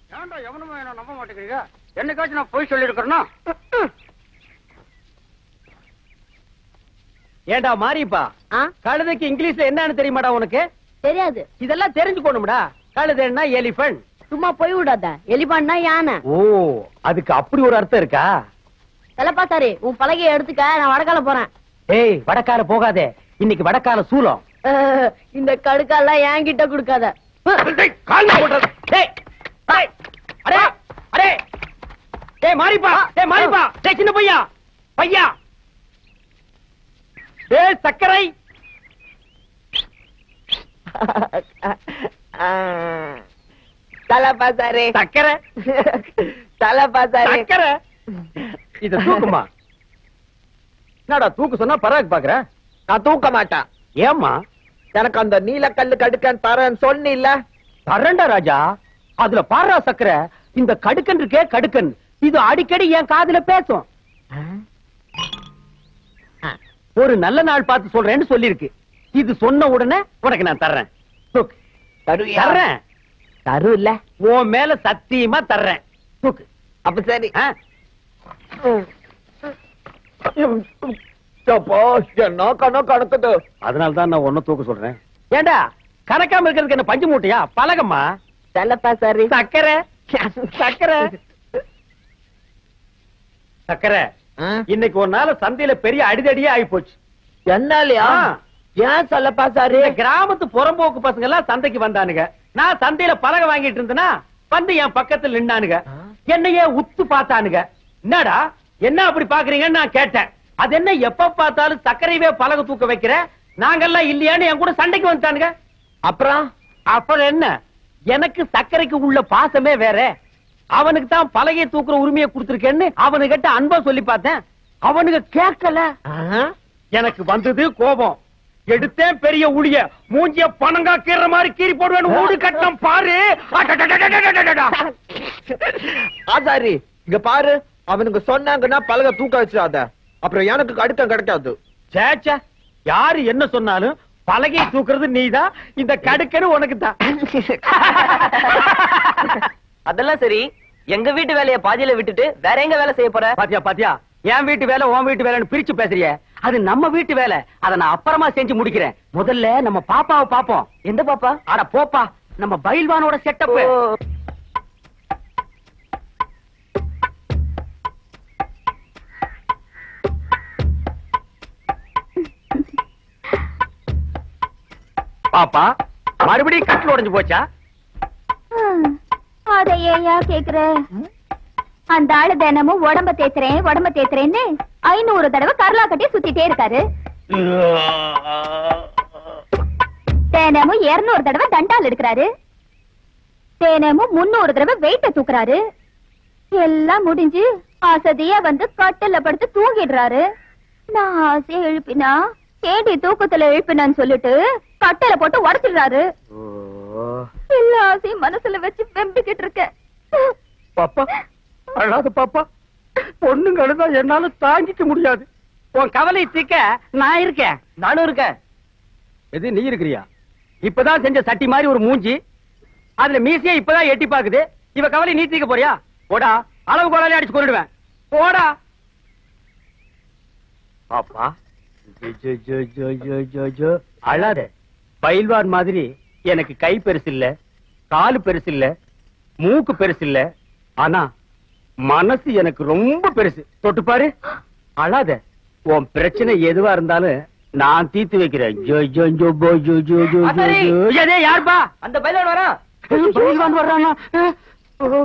ஏன்டா எவனுமே என்ன நம்ப மாட்டேங்கிறீங்க என்னைக்காச்சும் நான் போய் சொல்லியிருக்கிறேன்னா ஏண்டா மாரியப்பா ஆ கழுதைக்கு இங்கிலீஷ்ல என்னன்னு தெரியுமாடா உனக்கு தெரியாது இதெல்லாம் தெரிஞ்சுக்கணும்டா கழுதைன்னா எலிபென்ட் சும்மா போய் விடாத எலிபான்னா யானை ஓ அதுக்கு அப்படி ஒரு அர்த்தம் இருக்கா தலைப்பாசாரி உன் பலகையை எடுத்துக்க நான் வடக்கால போறேன் ஏய் வடக்கால போகாதே இன்னைக்கு வடக்கால சூலம் அஹ், இந்த கடுக்காலாம் என்கிட்ட கொடுக்காத டேய், கால்ல போடுறது. டேய், டேய், அடே, அடே. டேய், மாரிப்பா, டேய், மாரிப்பா, டேய், சின்ன பையா, பையா. டேய், சர்க்கரை. தலைப்பாசாரி சர்க்கரை, தலைப்பாசாரி சர்க்கரை. இத தூக்குமா என்னடா தூக்கு சொன்னா பராக் பாக்குற நான் தூக்க மாட்டேன் ஏம்மா எனக்கு அந்த நீலக்கல்லு கடுக்கன் தரேன்னு சொன்னில்ல தரண்டா ராஜா அதுல பாடுறா சக்கரை இந்த கடுக்கன் இருக்கே கடுக்கன் இது அடிக்கடி என் காதுல பேசும் ஒரு நல்ல நாள் பார்த்து சொல்றேன்னு சொல்லிருக்கு இது சொன்ன உடனே உனக்கு நான் தர்றேன் தூக்கு. தருவியா? தர்றேன் தரு இல்ல உன் மேல சத்தியமா தர்றேன் தூக்கு அப்ப சரி ஆ? அப்பா, என்ன கணக்கு கணக்குது அதனால தான் நான் ஒன்னும் தூக்க சொல்றேன் ஏண்டா கணக்காம இருக்கிறதுக்கு என்ன பஞ்சு மூட்டையா பழகம்மா தலைப்பாசாரி சக்கரை சக்கரை சக்கரை இன்னைக்கு ஒரு நாள் சந்தையில பெரிய அடிதடியே ஆகி போச்சு என்னாலயா ஆ. ஏன் சொல்லப்பாசாரி இந்த கிராமத்து புறம்போக்கு பசங்க எல்லாம் சந்தைக்கு வந்தானுங்க நான் சந்தையில பலகை வாங்கிட்டு இருந்தேனா வந்து என் பக்கத்துல நின்னானுங்க என்னையே உத்து பார்த்தானுங்க என்னடா என்ன அப்படி பாக்குறீங்கன்னு நான் கேட்டேன் அது என்ன எப்ப பார்த்தாலும் சர்க்கரையவே பலகை தூக்க வைக்கிற நாங்கெல்லாம் இல்லையான்னு என் கூட சண்டைக்கு வந்துட்டானுங்க அப்புறம் அப்புறம் என்ன எனக்கு சர்க்கரைக்கு உள்ள பாசமே வேற அவனுக்கு தான் பலகையை தூக்குற உரிமையை கொடுத்திருக்கேன்னு அவனுகிட்ட அன்பா சொல்லி பார்த்தேன் அவனுக்கு கேட்கல எனக்கு வந்தது கோபம் எடுத்தேன் பெரிய உளிய மூஞ்சிய பணங்கா கீற மாதிரி கீறி போடுவேன் ஊடு கட்டம் பாரு அடடடடடடடடடா. ஆசாரி இங்க பாரு அவனுக்கு சொன்னாங்கன்னா பலகை தூக்க வச்சிடாத அப்புறம் எனக்கு கடுக்கம் கிடைக்காது ச்சே, ச்சே. யாரு என்ன சொன்னாலும் பலகையை தூக்குறது நீதான் இந்த கடுக்கன்னு உனக்கு தான் அதெல்லாம் சரி எங்க வீட்டு வேலைய பாதியில விட்டுட்டு வேற எங்க வேலை செய்ய போற பாத்தியா பாத்தியா என் வீட்டு வேலை உன் வீட்டு வேலைன்னு பிரிச்சு பேசுறிய அது நம்ம வீட்டு வேலை அத நான் அப்புறமா செஞ்சு முடிக்கிறேன் முதல்ல நம்ம பாப்பாவை பாப்போம் எந்த பாப்பா அட போப்பா நம்ம பயில்வானோட செட்டப் பாப்பா மறுபடியும் கட்டில் உடைஞ்சு போச்சா அத ஏயா கேக்குற அந்த ஆளு தினமும் உடம்ப தேத்துறேன் உடம்ப தேத்துறேன்னு ஐநூறு தடவை கரலா கட்டி சுத்திட்டே இருக்காரு தினமும் இருநூறு தடவை தண்டால் எடுக்கிறாரு தினமும் முன்னூறு தடவை வெயிட்ட தூக்குறாரு எல்லாம் முடிஞ்சு அசதியா வந்து கட்டில படுத்து தூங்கிடுறாரு நான் ஆசையா எழுப்பினா கேடி தூக்கத்துல எழுப்பினான்னு சொல்லிட்டு கட்டில போட்டு உடச்சிடுறாரு எல்லா ஆசையும் மனசுல வச்சு வெம்பிக்கிட்டு இருக்கேன் பாப்பா அழாத பாப்பா பொண்ணுங்க அழுதா என்னால தாங்கிக்க முடியாது உன் கவலை தீக்க நான் இருக்கேன் நானும் இருக்கேன் எது நீ இருக்கிறியா இப்பதான் செஞ்ச சட்டி மாதிரி ஒரு மூஞ்சி அதுல மீசைய இப்பதான் எட்டி பாக்குது இவ கவலை நீ தீக்க போறியா போடா அளவு கோலாலே அடிச்சு கொண்டுடுவேன் போடா பாப்பா ஜோ, ஜோ, ஜோ, ஜோ, ஜோ, ஜோ, ஜோ. அழாத பயில்வான் மாதிரி எனக்கு கை பெருசு இல்ல காலு பெருசு இல்ல மூக்கு பெருசு இல்ல ஆனா மனசு எனக்கு ரொம்ப பெருசு தொட்டு பாரு அழாத உன் பிரச்சனை எதுவா இருந்தாலும் நான் தீர்த்து வைக்கிறேன் ஜோ, ஜோ, ஜோ, போ, ஜோ, ஜோ, ஜோ, ஜோ, அத்தாரி! ஜோ. எதே, யாருப்பா அந்த பைலன் வரா பயில்வான் வர்றானா ஓ.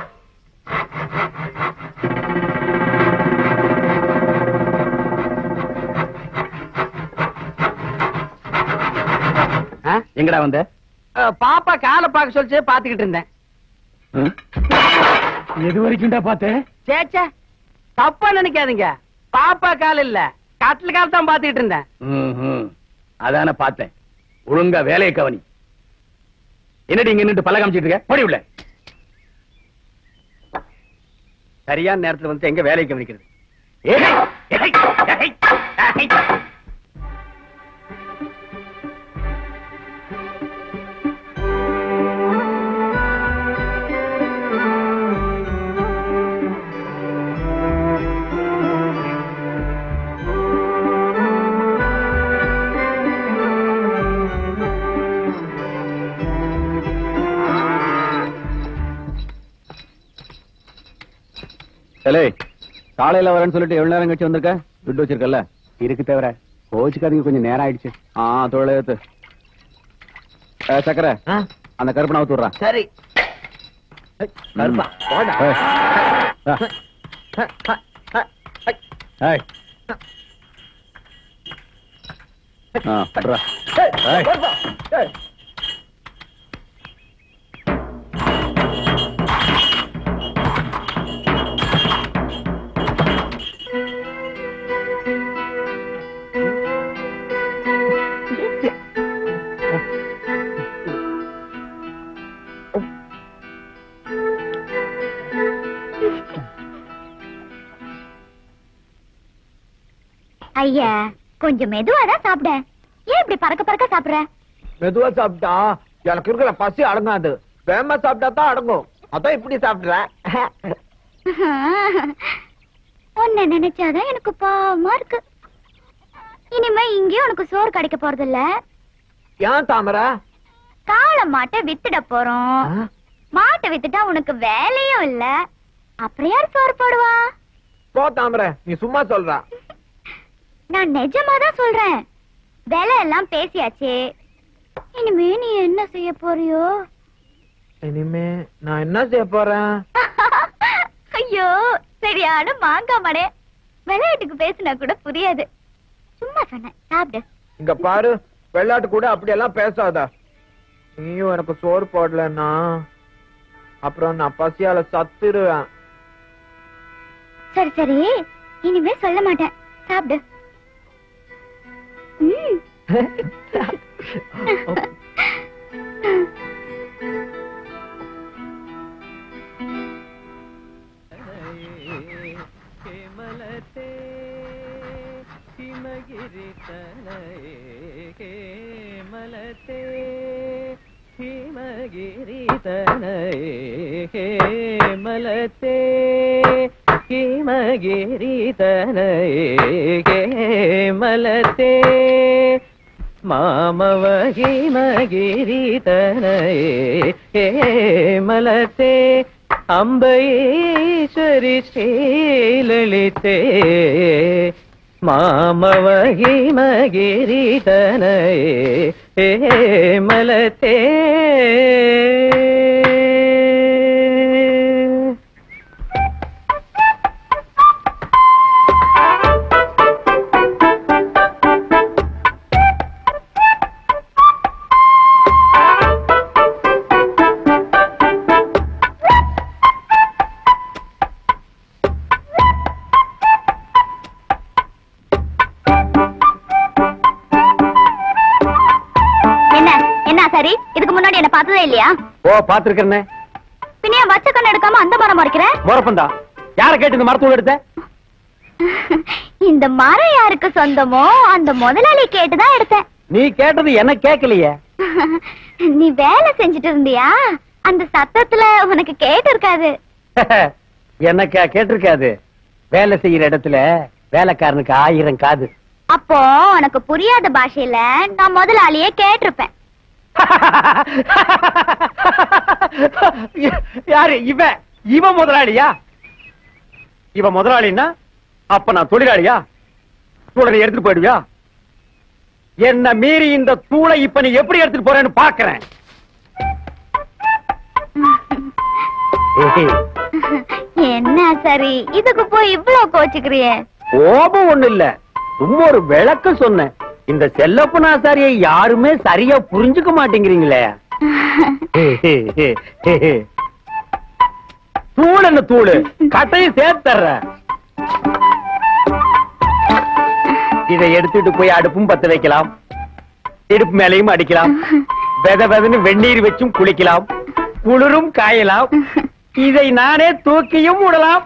ஆ, எங்கடா வந்த பாப்பா காலை பார்க்க சொல்லிச்சு பாத்துக்கிட்டு இருந்தேன் எது வரைக்கும்டா பார்த்தேன் சேச்சே தப்பா நினைக்காதீங்க பாப்பா கால் இல்ல கட்டில் கால் தான் பாத்துக்கிட்டு இருந்தேன் அதான பார்த்தேன் ஒழுங்கா வேலையை கவனி என்னடி இங்க நின்று பல்ல காமிச்சிட்டு இருக்க போடி உள்ள சரியான நேரத்துல வந்து எங்க வேலையை கவனிக்கிறது ஏய், ஏய், ஏய், ஏய். ஏலே காலையில வரேன்னு சொல்லிட்டு எவ்வளவு நேரம் கழிச்சு வந்திருக்க துட்டு வச்சிருக்கல இருக்கு தவிர கோச்சுக்காதீங்க கொஞ்சம் நேரம் ஆயிடுச்சு ஆ தொழிலத்து சக்கரை ஆ, அந்த கருப்பனை அவுத்து விடுறான் சரி ஏய், கருப்பா போடா. ஏய். ஆ. ஹ, ஹ, ஹ, ஹ. ஏய். ஆ, விட்றா. ஏய், ஏய். கருப்பா. ஏய். ஐயா கொஞ்சம் மெதுவா தான் சாப்பிட ஏன் இப்படி பறக்க பறக்க சாப்பிடுற மெதுவா சாப்பிட்டா எனக்கு இருக்கிற பசி அடங்காது வேகமா சாப்பிட்டா தான் அடங்கும் அதான் இப்படி சாப்பிடுறேன் உன்னை நினைச்சாதான் எனக்கு பாவமா இருக்கு இனிமே இங்கேயும் உனக்கு சோறு கிடைக்க போறது இல்ல ஏன் தாமரை காளை மாட்டை வித்துட போறோம் ஆ? மாட்டை வித்துட்டா உனக்கு வேலையும் இல்ல அப்புறம் யார் சோறு போடுவா போ தாமரை நீ சும்மா சொல்ற நான் நிஜமா தான் சொல்றேன் விலை எல்லாம் பேசியாச்சு இனிமே நீ என்ன செய்ய போறியோ இனிமே நான் என்ன செய்ய போறேன் ஐயோ சரியான மாங்காய் மடே விளையாட்டுக்கு பேசினா கூட புரியாது சும்மா சொன்னேன் சாப்பிடு இங்க பாரு வெள்ளாட்டு கூட அப்படியெல்லாம் பேசாத நீயும் எனக்கு சோறு போடலன்னா அப்புறம் நான் பசியால சத்துருவேன் சரி சரி இனிமே சொல்ல மாட்டேன் சாப்பிடு ம். மலத்தே ஹிமகிரி மலத்தே மாமவ ஹிமகிரி ஹே மலத்தே அம்பைஸ்வரி ஸ்ரீலலிதே மாமவ ஹிமகிரி ஹே மலத்தே என்ன என்ன சரி இதுக்கு முன்னாடி என்ன பார்த்ததே இல்லையா ஓ பாத்துருக்கேன் பின்ன ஏன் வச்ச கண்ணு எடுக்காம அந்த மரம் மறைக்கிற முறப்பந்தா யார கேட்டு இந்த மரத்தூள் எடுத்த இந்த மரம் யாருக்கு சொந்தமோ அந்த முதலாளி கேட்டுதான் எடுத்தேன் நீ கேட்டது என்ன கேட்கலையே நீ வேலை செஞ்சுட்டு இருந்தியா அந்த சத்தத்துல உனக்கு கேட்டு இருக்காது எனக்கு கேட்டிருக்காது வேலை செய்யற இடத்துல வேலைக்காரனுக்கு ஆயிரம் காது அப்போ உனக்கு புரியாத பாஷையில நான் முதலாளியே கேட்டிருப்பேன் யாரு இவன் இவன் முதலாளியா இவன் முதலாளின்னா அப்ப நான் தொழிலாளியா தூளை எடுத்துட்டு போயிடுவியா என்ன மீறி இந்த தூளை இப்ப நீ எப்படி எடுத்துட்டு போறேன்னு பாக்குறேன் என்ன சரி இதுக்கு போய் இவ்வளவு கோச்சுக்கிறியே கோபம் ஒண்ணு இல்ல சும்மா ஒரு விளக்கம் சொன்னேன் இந்த செல்லப்பனாசாரியை யாருமே சரியா புரிஞ்சுக்க மாட்டேங்கிறீங்களே தூள் என்ன தூளு கட்டையும் சேர்த்தர்ற இதை எடுத்துட்டு போய் அடுப்பும் பத்த வைக்கலாம் இடுப்பு மேலையும் அடிக்கலாம் வெத வெதன்னு வெந்நீர் வச்சும் குளிக்கலாம் குளிரும் காயலாம் இதை நானே தூக்கியும் விடலாம்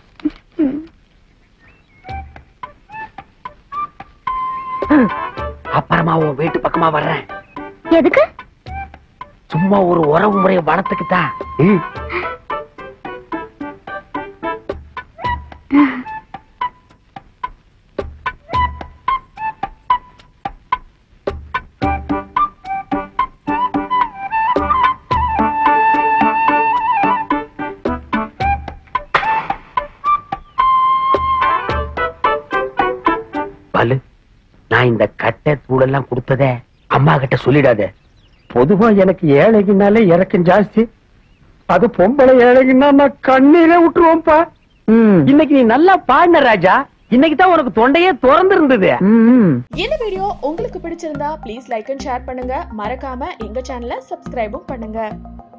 அப்புறமா உன் வீட்டு பக்கமா வர்றேன் எதுக்கு சும்மா ஒரு உறவு முறைய வளர்த்துக்கு தான் நான் இந்த கட்டை தூளெல்லாம் கொடுத்ததே அம்மா கிட்ட சொல்லிடாத பொதுவா எனக்கு ஏழைக்குனாலே இறக்கம் ஜாஸ்தி அது பொம்பளை ஏழைக்குன்னா நான் கண்ணீரே விட்டுருவோம்ப்பா இன்னைக்கு நீ நல்லா பாடின ராஜா இன்னைக்கு தான் உனக்கு தொண்டையே திறந்து இருந்தது இந்த வீடியோ உங்களுக்கு பிடிச்சிருந்தா ப்ளீஸ் லைக் அண்ட் ஷேர் பண்ணுங்க மறக்காம எங்க சேனலை சப்ஸ்கிரைபும் பண்ணுங்க